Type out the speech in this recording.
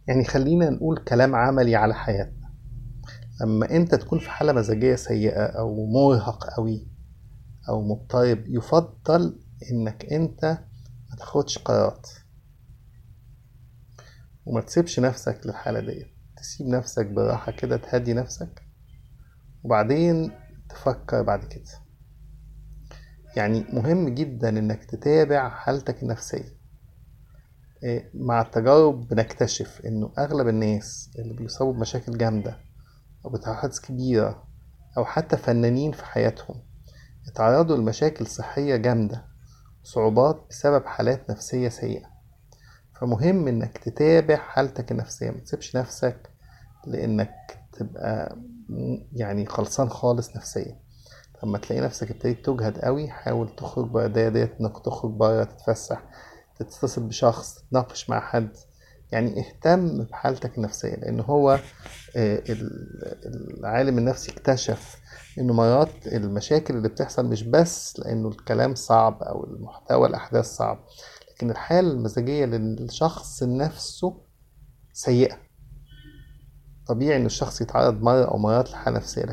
يعني خلينا نقول كلام عملي على حياتنا لما انت تكون في حالة مزاجية سيئة او مرهق قوي او مضطرب يفضل انك انت ما تاخدش قرارات وما تسيبش نفسك للحالة دي تسيب نفسك براحة كده تهدي نفسك وبعدين تفكر بعد كده يعني مهم جدا انك تتابع حالتك النفسية إيه، مع التجارب بنكتشف انه اغلب الناس اللي بيصابوا بمشاكل جامدة او بتحدث كبيرة او حتى فنانين في حياتهم اتعرضوا لمشاكل صحية جامدة وصعوبات بسبب حالات نفسية سيئة فمهم انك تتابع حالتك النفسية متسيبش نفسك لانك تبقى يعني خلصان خالص نفسيا لما تلاقي نفسك ابتديت تجهد قوي حاول تخرج بره الدايرة ديت انك تخرج بره تتفسح تتصل بشخص تتناقش مع حد يعني اهتم بحالتك النفسية لأن هو آه، ال- العالم النفسي اكتشف إنه مرات المشاكل اللي بتحصل مش بس لأنه الكلام صعب أو المحتوى الأحداث صعب لكن الحالة المزاجية للشخص نفسه سيئة طبيعي إن الشخص يتعرض مرة أو مرات لحالة نفسية لكن